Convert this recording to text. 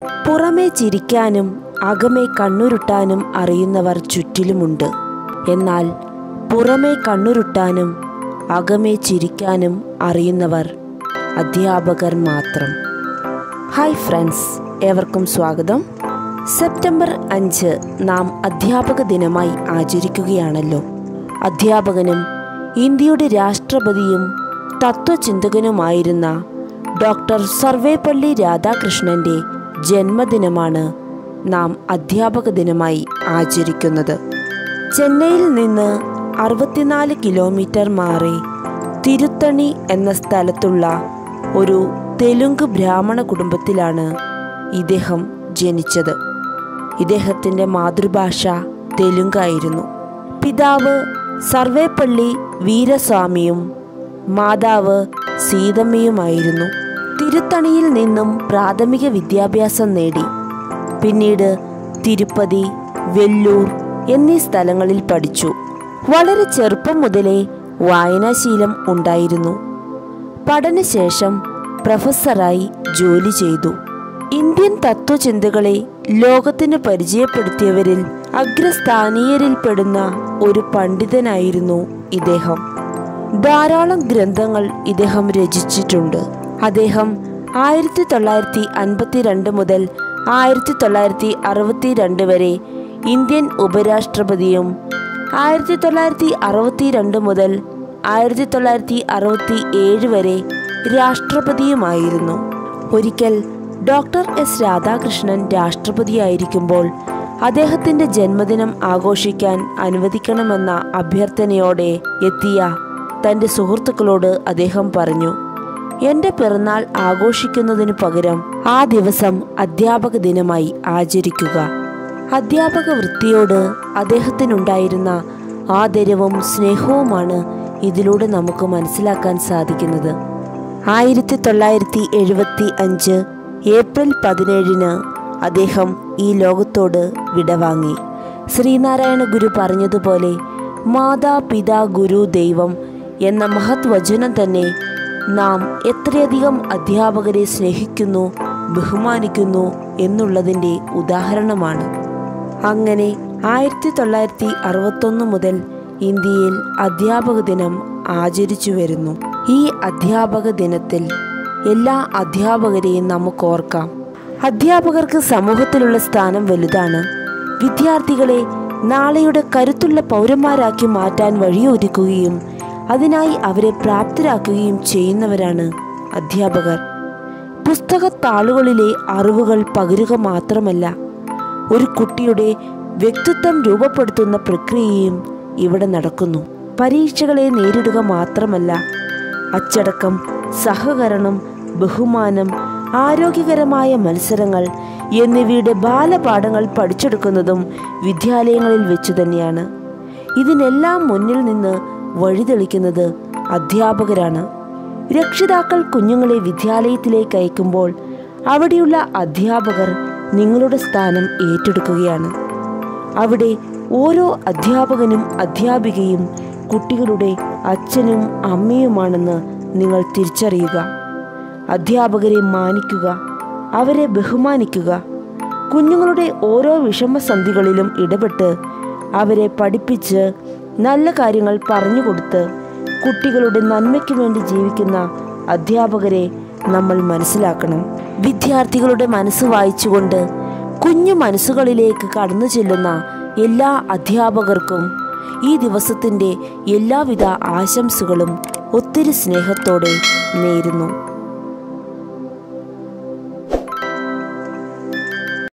പുറമേ ചിരിക്കാനും അകമേ കണ്ണുരുട്ടാനും അറിയുന്നവർ ചുറ്റിലുമുണ്ട് എന്നാൽ പുറമേ കണ്ണുരുട്ടാനും അകമേ ചിരിക്കാനും അറിയുന്നവർ അധ്യാപകർ മാത്രം ഹായ് ഫ്രണ്ട്സ് ഏവർക്കും സ്വാഗതം സെപ്റ്റംബർ അഞ്ച് നാം അധ്യാപക ദിനമായി ആചരിക്കുകയാണല്ലോ അധ്യാപകനും ഇന്ത്യയുടെ രാഷ്ട്രപതിയും തത്വചിന്തകനുമായിരുന്ന ഡോക്ടർ സർവേപ്പള്ളി രാധാകൃഷ്ണന്റെ ജന്മദിനമാണ് നാം അധ്യാപക ദിനമായി ആചരിക്കുന്നത് ചെന്നൈയിൽ നിന്ന് അറുപത്തിനാല് കിലോമീറ്റർ മാറി തിരുത്തണി എന്ന സ്ഥലത്തുള്ള ഒരു തെലുങ്ക് ബ്രാഹ്മണ കുടുംബത്തിലാണ് ഇദ്ദേഹം ജനിച്ചത് ഇദ്ദേഹത്തിൻ്റെ മാതൃഭാഷ തെലുങ്കായിരുന്നു പിതാവ് സർവേപ്പള്ളി വീരസ്വാമിയും മാതാവ് സീതമ്മയുമായിരുന്നു തിരുത്തണിയിൽ നിന്നും പ്രാഥമിക വിദ്യാഭ്യാസം നേടി പിന്നീട് തിരുപ്പതി വെല്ലൂർ എന്നീ സ്ഥലങ്ങളിൽ പഠിച്ചു വളരെ ചെറുപ്പം മുതലേ വായനാശീലം ഉണ്ടായിരുന്നു പഠനശേഷം പ്രൊഫസറായി ജോലി ചെയ്തു ഇന്ത്യൻ തത്വചിന്തകളെ ലോകത്തിന് പരിചയപ്പെടുത്തിയവരിൽ അഗ്രസ്ഥാനീയരിൽപ്പെടുന്ന ഒരു പണ്ഡിതനായിരുന്നു ഇദ്ദേഹം ധാരാളം ഗ്രന്ഥങ്ങൾ ഇദ്ദേഹം രചിച്ചിട്ടുണ്ട് അദ്ദേഹം ആയിരത്തി തൊള്ളായിരത്തി അൻപത്തിരണ്ട് മുതൽ ആയിരത്തി തൊള്ളായിരത്തി അറുപത്തി രണ്ട് വരെ ഇന്ത്യൻ ഉപരാഷ്ട്രപതിയും ആയിരത്തി തൊള്ളായിരത്തി അറുപത്തി രണ്ട് മുതൽ ആയിരത്തി തൊള്ളായിരത്തി അറുപത്തി ഏഴ് വരെ രാഷ്ട്രപതിയുമായിരുന്നു ഒരിക്കൽ ഡോക്ടർ എസ് രാധാകൃഷ്ണൻ രാഷ്ട്രപതിയായിരിക്കുമ്പോൾ അദ്ദേഹത്തിന്റെ ജന്മദിനം ആഘോഷിക്കാൻ അനുവദിക്കണമെന്ന അഭ്യർത്ഥനയോടെ എത്തിയ തന്റെ സുഹൃത്തുക്കളോട് അദ്ദേഹം പറഞ്ഞു എന്റെ പിറന്നാൾ ആഘോഷിക്കുന്നതിനു പകരം ആ ദിവസം അധ്യാപക ദിനമായി ആചരിക്കുക അധ്യാപക വൃത്തിയോട് അദ്ദേഹത്തിനുണ്ടായിരുന്ന ആദരവും സ്നേഹവുമാണ് ഇതിലൂടെ നമുക്ക് മനസ്സിലാക്കാൻ സാധിക്കുന്നത് ആയിരത്തി തൊള്ളായിരത്തി എഴുപത്തി അഞ്ച് ഏപ്രിൽ പതിനേഴിന് അദ്ദേഹം ഈ ലോകത്തോട് വിടവാങ്ങി ശ്രീനാരായണ ഗുരു പറഞ്ഞതുപോലെ മാതാ പിതാ ഗുരു ദൈവം എന്ന മഹത് വചനം തന്നെ നാം എത്രയധികം അധ്യാപകരെ സ്നേഹിക്കുന്നു ബഹുമാനിക്കുന്നു എന്നുള്ളതിൻ്റെ ഉദാഹരണമാണ് അങ്ങനെ ആയിരത്തി തൊള്ളായിരത്തി അറുപത്തൊന്ന് മുതൽ ഇന്ത്യയിൽ അധ്യാപക ദിനം ആചരിച്ചു വരുന്നു ഈ അധ്യാപക ദിനത്തിൽ എല്ലാ അധ്യാപകരെയും നമുക്ക് ഓർക്കാം അധ്യാപകർക്ക് സമൂഹത്തിലുള്ള സ്ഥാനം വലുതാണ് വിദ്യാർത്ഥികളെ നാളെയുടെ കരുത്തുള്ള പൗരന്മാരാക്കി മാറ്റാൻ വഴിയൊരുക്കുകയും അതിനായി അവരെ പ്രാപ്തരാക്കുകയും ചെയ്യുന്നവരാണ് അധ്യാപകർ പുസ്തകത്താളുകളിലെ അറിവുകൾ പകരുക മാത്രമല്ല ഒരു കുട്ടിയുടെ വ്യക്തിത്വം രൂപപ്പെടുത്തുന്ന പ്രക്രിയയും ഇവിടെ നടക്കുന്നു പരീക്ഷകളെ നേരിടുക മാത്രമല്ല അച്ചടക്കം സഹകരണം ബഹുമാനം ആരോഗ്യകരമായ മത്സരങ്ങൾ എന്നിവയുടെ ബാലപാഠങ്ങൾ പഠിച്ചെടുക്കുന്നതും വിദ്യാലയങ്ങളിൽ വെച്ച് തന്നെയാണ് ഇതിനെല്ലാം മുന്നിൽ നിന്ന് വഴിതെളിക്കുന്നത് അധ്യാപകരാണ് രക്ഷിതാക്കൾ കുഞ്ഞുങ്ങളെ വിദ്യാലയത്തിലേക്ക് അയക്കുമ്പോൾ അവിടെയുള്ള അധ്യാപകർ നിങ്ങളുടെ സ്ഥാനം ഏറ്റെടുക്കുകയാണ് അവിടെ ഓരോ അധ്യാപകനും അധ്യാപികയും കുട്ടികളുടെ അച്ഛനും അമ്മയുമാണെന്ന് നിങ്ങൾ തിരിച്ചറിയുക അധ്യാപകരെ മാനിക്കുക അവരെ ബഹുമാനിക്കുക കുഞ്ഞുങ്ങളുടെ ഓരോ വിഷമസന്ധികളിലും ഇടപെട്ട് അവരെ പഠിപ്പിച്ച് നല്ല കാര്യങ്ങൾ പറഞ്ഞുകൊടുത്ത് കുട്ടികളുടെ നന്മയ്ക്ക് വേണ്ടി ജീവിക്കുന്ന അധ്യാപകരെ നമ്മൾ മനസ്സിലാക്കണം വിദ്യാർത്ഥികളുടെ മനസ്സ് വായിച്ചുകൊണ്ട് കുഞ്ഞു മനസ്സുകളിലേക്ക് കടന്നു ചെല്ലുന്ന എല്ലാ അധ്യാപകർക്കും ഈ ദിവസത്തിൻ്റെ എല്ലാവിധ ആശംസകളും ഒത്തിരി സ്നേഹത്തോടെ നേരുന്നു